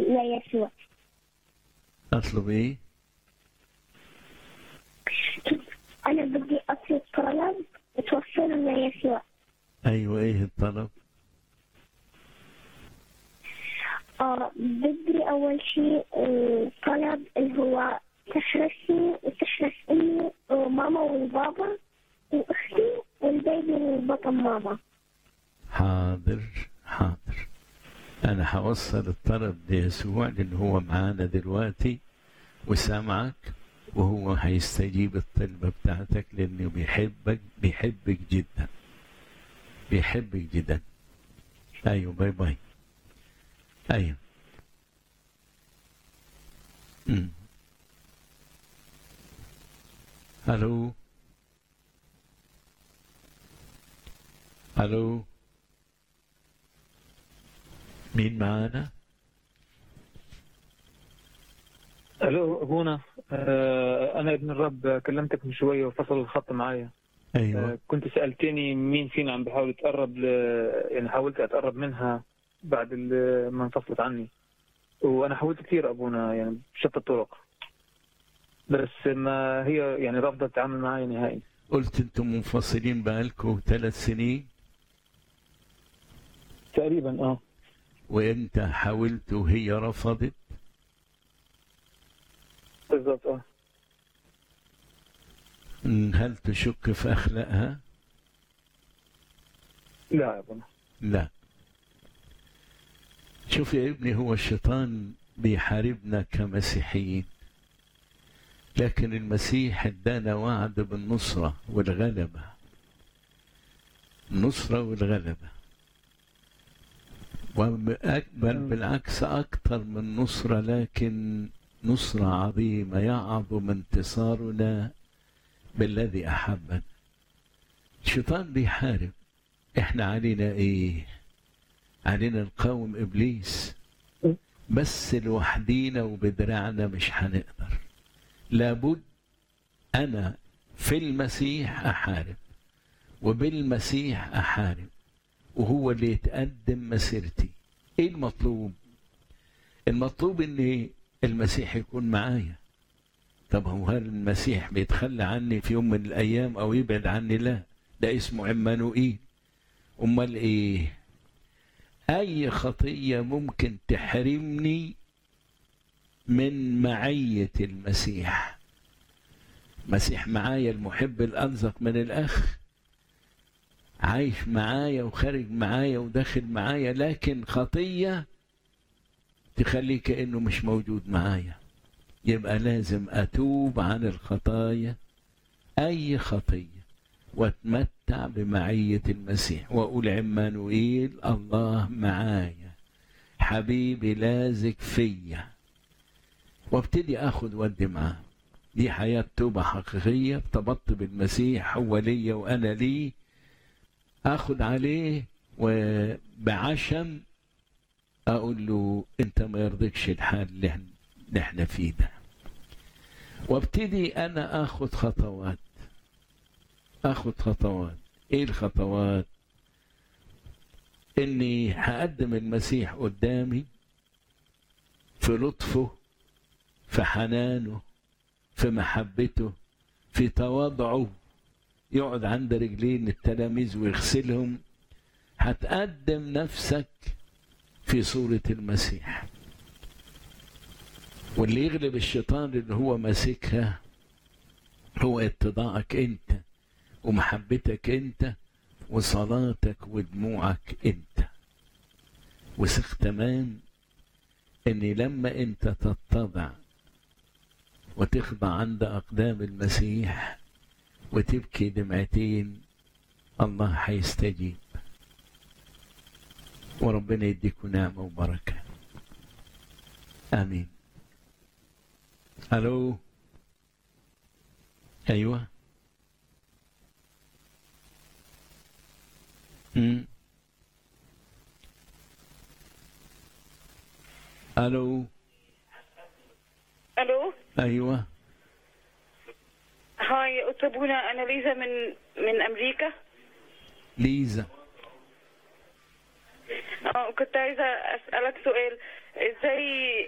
ليسوع اطلب ايه أنا بدي أطلب طلب توصله ليسوع ايوه ايه الطلب آه بدي أول شيء آه، طلب اللي هو تحرسني وتحرس أمي وماما والبابا وأختي والبيبي والبطن ماما حاضر حاضر انا هوصل الطلب ليسوع لان هو معانا دلوقتي وسامعك وهو هيستجيب الطلبة بتاعتك لانه بيحبك بيحبك جدا بيحبك جدا ايوه باي باي ايوه أمم. الو الو مين معانا الو ابونا آه انا ابن الرب كلمتك من شويه وفصل الخط معايا ايوه آه كنت سالتني مين فينا عم بحاول يتقرب ل... يعني حاولت اتقرب منها بعد ال- ما انفصلت عني وانا حاولت كثير ابونا يعني بشتى الطرق بس ما هي يعني رافضه تتعامل معي نهائي قلت انتم منفصلين بقالكم ثلاث سنين تقريبا اه وانت حاولت وهي رفضت بالضبط اه أمم، هل تشك في اخلاقها؟ لا يا ابونا لا شوف يا ابني هو الشيطان بيحاربنا كمسيحيين لكن المسيح ادانا وعد بالنصرة والغلبة النصرة والغلبة بل بالعكس أكثر من نصرة لكن نصرة عظيمة يعظم انتصارنا بالذي أحبنا الشيطان بيحارب احنا علينا ايه علينا نقاوم ابليس بس لوحدينا وبدراعنا مش هنقدر لابد انا في المسيح احارب وبالمسيح احارب وهو اللي يتقدم مسيرتي ايه المطلوب المطلوب ان المسيح يكون معايا طب هو هل المسيح بيتخلى عني في يوم من الايام او يبعد عني لا ده اسمه عمانوئيل امال ايه اي خطيه ممكن تحرمني من معيه المسيح مسيح معايا المحب الانزق من الاخ عايش معايا وخارج معايا وداخل معايا لكن خطيه تخليه كانه مش موجود معايا يبقى لازم اتوب عن الخطايا اي خطيه واتمتع بمعية المسيح وأقول عمانوئيل الله معايا حبيبي لازق فيا وابتدي اخد ودي معاه دي حياة توبة حقيقية ارتبطت بالمسيح هو ليا وأنا ليه اخد عليه وبعشم اقول له انت ما يرضيكش الحال اللي احنا- اللي احنا فيه ده وابتدي انا اخد خطوات اخد خطوات ايه الخطوات اني هقدم المسيح قدامي في لطفه في حنانه في محبته في تواضعه يقعد عند رجلين التلاميذ ويغسلهم هتقدم نفسك في صورة المسيح واللي يغلب الشيطان اللي هو ماسكها هو اتضاعك انت ومحبتك انت وصلاتك ودموعك انت وثق تمام ان لما انت تتضع وتخضع عند اقدام المسيح وتبكي دمعتين الله هيستجيب وربنا يديكم نعمة وبركة آمين ألو أيوة مم. ألو الو أيوة هاي أطلبونا انا ليزا من من امريكا ليزا اه اه كنت عايزة أسألك سؤال ازاي